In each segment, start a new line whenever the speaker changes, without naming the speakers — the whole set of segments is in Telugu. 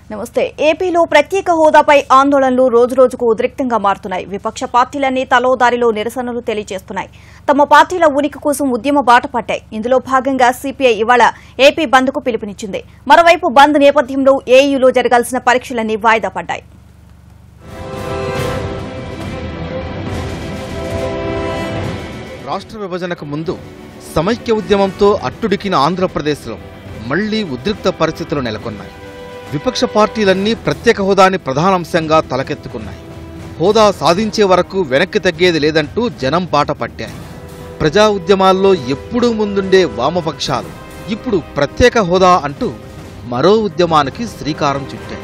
నమస్తే ఏపీలో ప్రత్యేక హోదాపై ఆందోళనలు రోజురోజుకు ఉద్రిక్తంగా మారుతున్నాయి విపక్ష పార్టీలన్నీ తలో దారిలో నిరసనలు తెలియజేస్తున్నాయి తమ పార్టీల ఉనికి కోసం ఉద్యమ బాట పట్టాయి ఇందులో భాగంగా సిపిఐ ఇవాళ ఏపీ బంద్కు పిలుపునిచ్చింది మరోవైపు బంద్ నేపథ్యంలో ఏయూలో జరగాల్సిన పరీక్షలన్నీ వాయిదా పడ్డాయి
రాష్ట్ర విభజనకు ముందు సమైక్య ఉద్యమంతో అట్టుడికిన ఆంధ్రప్రదేశ్లో మళ్లీ ఉద్రిక్త పరిస్థితులు నెలకొన్నాయి విపక్ష పార్టీలన్నీ ప్రత్యేక హోదాని ప్రధానాంశంగా తలకెత్తుకున్నాయి హోదా సాధించే వరకు వెనక్కి తగ్గేది లేదంటూ జనం బాట పట్టాయి ప్రజా ఉద్యమాల్లో ఎప్పుడూ ముందుండే వామపక్షాలు ఇప్పుడు ప్రత్యేక హోదా అంటూ మరో ఉద్యమానికి శ్రీకారం చుట్టాయి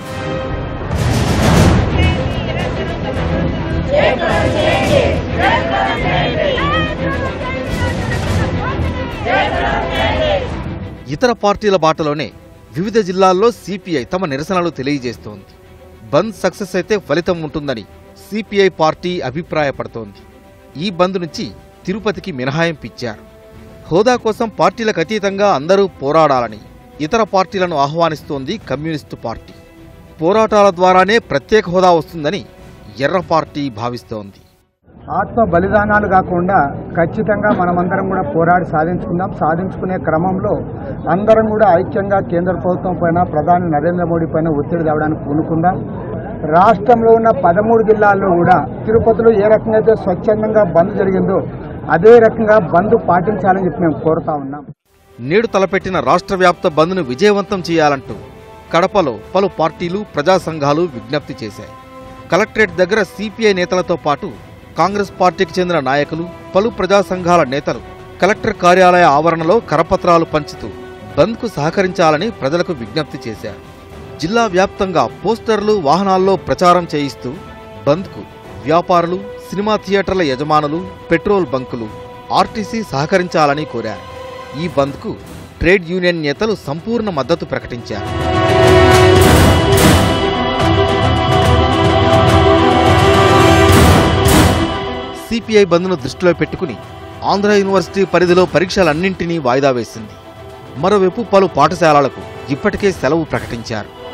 ఇతర పార్టీల బాటలోనే వివిధ జిల్లాల్లో సిపిఐ తమ నిరసనలు తెలియజేస్తోంది బంద్ సక్సెస్ అయితే ఫలితం ఉంటుందని సిపిఐ పార్టీ అభిప్రాయపడుతోంది ఈ బంద్ నుంచి తిరుపతికి మినహాయింపు ఇచ్చారు హోదా కోసం పార్టీలకు అతీతంగా అందరూ పోరాడాలని ఇతర పార్టీలను ఆహ్వానిస్తోంది కమ్యూనిస్టు పార్టీ పోరాటాల ద్వారానే ప్రత్యేక హోదా వస్తుందని ఎర్ర పార్టీ భావిస్తోంది
ఆత్మ బలిదానాలు కాకుండా ఖచ్చితంగా మనమందరం కూడా పోరాడి సాధించుకుందాం సాధించుకునే క్రమంలో అందరం కూడా ఐక్యంగా కేంద్ర ప్రభుత్వం పైన ప్రధాని నరేంద్ర మోడీ పైన ఒత్తిడి తేవడానికి పూనుకుందాం రాష్ట్రంలో ఉన్న పదమూడు జిల్లాల్లో కూడా తిరుపతిలో ఏ రకంగా అయితే స్వచ్ఛందంగా బంద్ జరిగిందో అదే రకంగా బంద్ పాటించాలని చెప్పి మేము కోరుతా ఉన్నాం
నేడు తలపెట్టిన రాష్ట్ర వ్యాప్త బంద్ను విజయవంతం చేయాలంటూ కడపలో పలు పార్టీలు ప్రజా సంఘాలు విజ్ఞప్తి చేశాయి కలెక్టరేట్ దగ్గర సిపిఐ నేతలతో పాటు కాంగ్రెస్ పార్టీకి చెందిన నాయకులు పలు ప్రజా సంఘాల నేతలు కలెక్టర్ కార్యాలయ ఆవరణలో కరపత్రాలు పంచుతూ బంద్కు సహకరించాలని ప్రజలకు విజ్ఞప్తి చేశారు జిల్లా వ్యాప్తంగా పోస్టర్లు వాహనాల్లో ప్రచారం చేయిస్తూ బంద్కు వ్యాపారులు సినిమా థియేటర్ల యజమానులు పెట్రోల్ బంకులు ఆర్టీసీ సహకరించాలని కోరారు ఈ బంద్కు ట్రేడ్ యూనియన్ నేతలు సంపూర్ణ మద్దతు ప్రకటించారు సిపిఐ బంద్ను దృష్టిలో పెట్టుకుని ఆంధ్ర యూనివర్సిటీ పరిధిలో పరీక్షలన్నింటినీ వాయిదా వేసింది మరోవైపు పలు పాఠశాలలకు ఇప్పటికే సెలవు ప్రకటించారు